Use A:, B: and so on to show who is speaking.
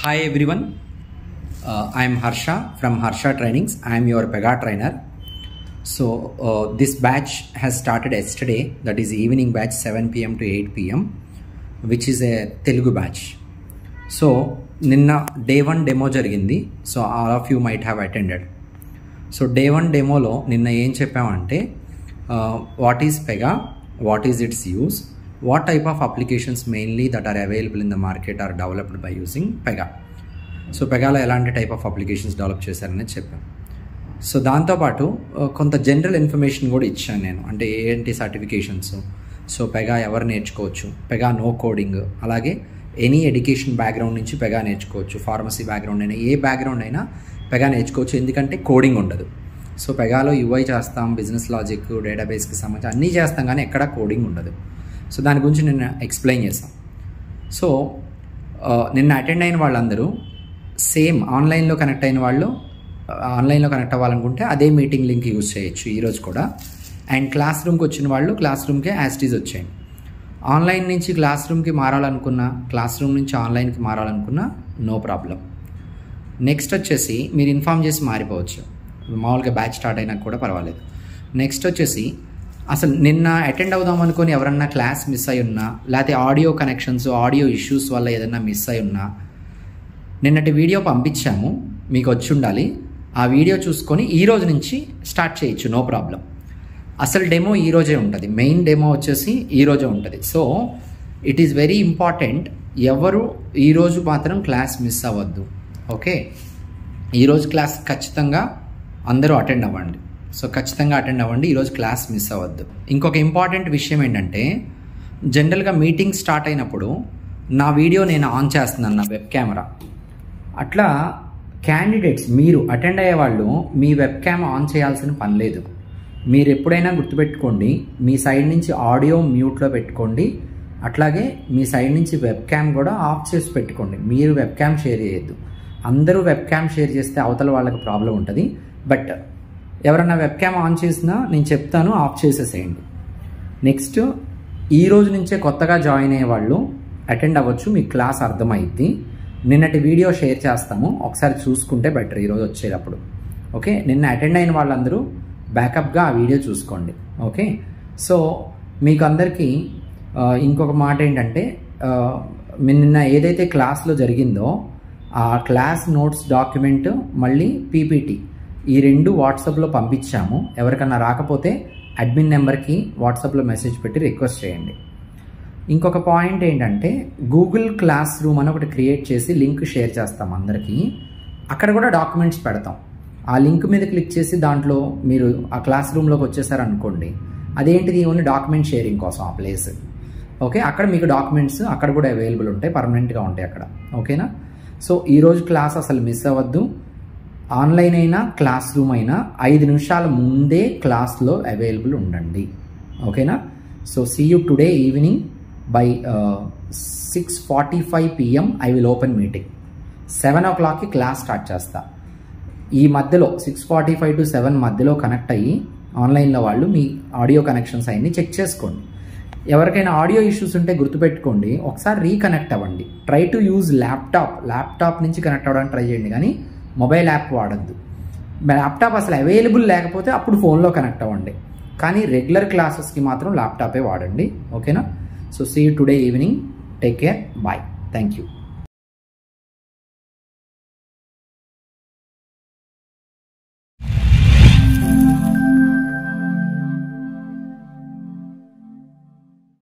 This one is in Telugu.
A: Hi everyone, uh, I am Harsha from Harsha Trainings. I am your Pega trainer. So uh, this batch has started yesterday, that is evening batch 7 pm to 8 pm, which is a Telugu batch. So నిన్న డే వన్ డెమో జరిగింది so all of you might have attended so day one డెమోలో నిన్న ఏం చెప్పామంటే what is Pega what is its use what type of applications mainly that are available in the market are developed by using Pega so పెగాలో ఎలాంటి టైప్ ఆఫ్ అప్లికేషన్స్ డెవలప్ చేశారనేది చెప్పాను సో దాంతోపాటు ఆ, కొంత జనరల్ ఇన్ఫర్మేషన్ కూడా ఇచ్చాను నేను అంటే ఏంటి సర్టిఫికేషన్స్ సో పెగా ఎవరు నేర్చుకోవచ్చు పెగా నో కోడింగ్ అలాగే ఎనీ ఎడ్యుకేషన్ బ్యాక్గ్రౌండ్ నుంచి పెగా నేర్చుకోవచ్చు ఫార్మసీ బ్యాక్గ్రౌండ్ అయినా ఏ బ్యాక్గ్రౌండ్ అయినా పెగా నేర్చుకోవచ్చు ఎందుకంటే కోడింగ్ ఉండదు సో పెగాలో యూఐ చేస్తాం బిజినెస్ లాజిక్ డేటాబేస్కి సంబంధించి అన్నీ చేస్తాం కానీ ఎక్కడా కోడింగ్ ఉండదు సో దాని గురించి నేను ఎక్స్ప్లెయిన్ చేస్తాను సో ఆ, నిన్న అటెండ్ అయిన వాళ్ళందరూ సేమ్ ఆన్లైన్లో కనెక్ట్ అయిన వాళ్ళు ఆ, ఆన్లైన్లో కనెక్ట్ అవ్వాలనుకుంటే అదే మీటింగ్ లింక్ యూజ్ చేయొచ్చు ఈరోజు కూడా అండ్ క్లాస్ రూమ్కి వచ్చిన వాళ్ళు క్లాస్ రూమ్కే యాస్టీజ్ వచ్చేయండి ఆన్లైన్ నుంచి క్లాస్ రూమ్కి మారాలనుకున్నా క్లాస్ రూమ్ నుంచి ఆన్లైన్కి మారాలనుకున్నా నో ప్రాబ్లం నెక్స్ట్ వచ్చేసి మీరు ఇన్ఫామ్ చేసి మారిపోవచ్చు మామూలుగా బ్యాచ్ స్టార్ట్ అయినా కూడా పర్వాలేదు నెక్స్ట్ వచ్చేసి అసలు నిన్న అటెండ్ అవుదాం అనుకొని ఎవరన్నా క్లాస్ మిస్ అయి ఉన్నా లేకపోతే ఆడియో కనెక్షన్స్ ఆడియో ఇష్యూస్ వల్ల ఏదైనా మిస్ అయి ఉన్నా నిన్నటి వీడియో పంపించాము మీకు వచ్చి ఉండాలి ఆ వీడియో చూసుకొని ఈ రోజు నుంచి స్టార్ట్ చేయొచ్చు నో ప్రాబ్లం అసలు డెమో ఈ రోజే ఉంటుంది మెయిన్ డెమో వచ్చేసి ఈ రోజే ఉంటుంది so it is very important ఎవరు ఈరోజు మాత్రం క్లాస్ మిస్ అవ్వద్దు ఓకే ఈరోజు క్లాస్ ఖచ్చితంగా అందరూ అటెండ్ అవ్వండి సో ఖచ్చితంగా అటెండ్ అవ్వండి ఈరోజు క్లాస్ మిస్ అవ్వద్దు ఇంకొక ఇంపార్టెంట్ విషయం ఏంటంటే జనరల్గా మీటింగ్ స్టార్ట్ అయినప్పుడు నా వీడియో నేను ఆన్ చేస్తున్నాను నా వెబ్ కెమెరా అట్లా క్యాండిడేట్స్ మీరు అటెండ్ అయ్యే వాళ్ళు మీ వెబ్ క్యామ్ ఆన్ చేయాల్సిన పని లేదు మీరు ఎప్పుడైనా గుర్తుపెట్టుకోండి మీ సైడ్ నుంచి ఆడియో మ్యూట్లో పెట్టుకోండి అట్లాగే మీ సైడ్ నుంచి వెబ్ క్యామ్ కూడా ఆఫ్ చేసి పెట్టుకోండి మీరు వెబ్ క్యామ్ షేర్ చేయొద్దు అందరూ వెబ్ క్యామ్ షేర్ చేస్తే అవతల వాళ్ళకి ప్రాబ్లం ఉంటుంది బట్ ఎవరన్నా వెబ్ క్యామ్ ఆన్ చేసినా నేను చెప్తాను ఆఫ్ చేసేసేయండి నెక్స్ట్ ఈ రోజు నుంచే కొత్తగా జాయిన్ అయ్యే వాళ్ళు అటెండ్ అవ్వచ్చు మీ క్లాస్ అర్థమైద్ది నిన్నటి వీడియో షేర్ చేస్తాము ఒకసారి చూసుకుంటే బెటర్ ఈరోజు వచ్చేటప్పుడు ఓకే నిన్న అటెండ్ అయిన వాళ్ళందరూ బ్యాకప్గా ఆ వీడియో చూసుకోండి ఓకే సో మీకు అందరికీ ఆ, ఇంకొక మాట ఏంటంటే ఆ, మీ నిన్న ఏదైతే క్లాస్లో జరిగిందో ఆ క్లాస్ నోట్స్ డాక్యుమెంట్ మళ్ళీ పీపీటీ ఈ రెండు వాట్సాప్లో పంపించాము ఎవరికన్నా రాకపోతే అడ్మిన్ నెంబర్కి వాట్సాప్లో మెసేజ్ పెట్టి రిక్వెస్ట్ చేయండి ఇంకొక పాయింట్ ఏంటంటే గూగుల్ క్లాస్ రూమ్ అని ఒకటి క్రియేట్ చేసి లింక్ షేర్ చేస్తాం అందరికీ అక్కడ కూడా డాక్యుమెంట్స్ పెడతాం ఆ లింక్ మీద క్లిక్ చేసి దాంట్లో మీరు ఆ క్లాస్ రూమ్లోకి వచ్చేసారనుకోండి అదేంటిది ఓన్లీ డాక్యుమెంట్ షేరింగ్ కోసం ఆ ప్లేస్ ఓకే అక్కడ మీకు డాక్యుమెంట్స్ అక్కడ కూడా అవైలబుల్ ఉంటాయి పర్మనెంట్గా ఉంటాయి అక్కడ ఓకేనా సో ఈరోజు క్లాస్ అసలు మిస్ అవ్వద్దు ఆన్లైన్ అయినా క్లాస్ రూమ్ అయినా ఐదు నిమిషాల ముందే క్లాస్లో అవైలబుల్ ఉండండి ఓకేనా so see you today evening by six forty five PM I will open meeting seven ఓ క్లాక్కి క్లాస్ స్టార్ట్ చేస్తా ఈ మధ్యలో six forty five to seven మధ్యలో కనెక్ట్ అయ్యి ఆన్లైన్లో వాళ్ళు మీ ఆడియో కనెక్షన్స్ అన్ని చెక్ చేసుకోండి ఎవరికైనా ఆడియో ఇష్యూస్ ఉంటే గుర్తుపెట్టుకోండి ఒకసారి రీకనెక్ట్ అవ్వండి try to use laptop laptop నుంచి కనెక్ట్ అవ్వడానికి ట్రై చేయండి కానీ మొబైల్ యాప్ వాడద్దు ల్యాప్టాప్ అసలు అవైలబుల్ లేకపోతే అప్పుడు ఫోన్లో కనెక్ట్ అవ్వండి కానీ రెగ్యులర్ క్లాసెస్కి మాత్రం ల్యాప్టాపే వాడండి ఓకేనా so see today evening take care bye thank you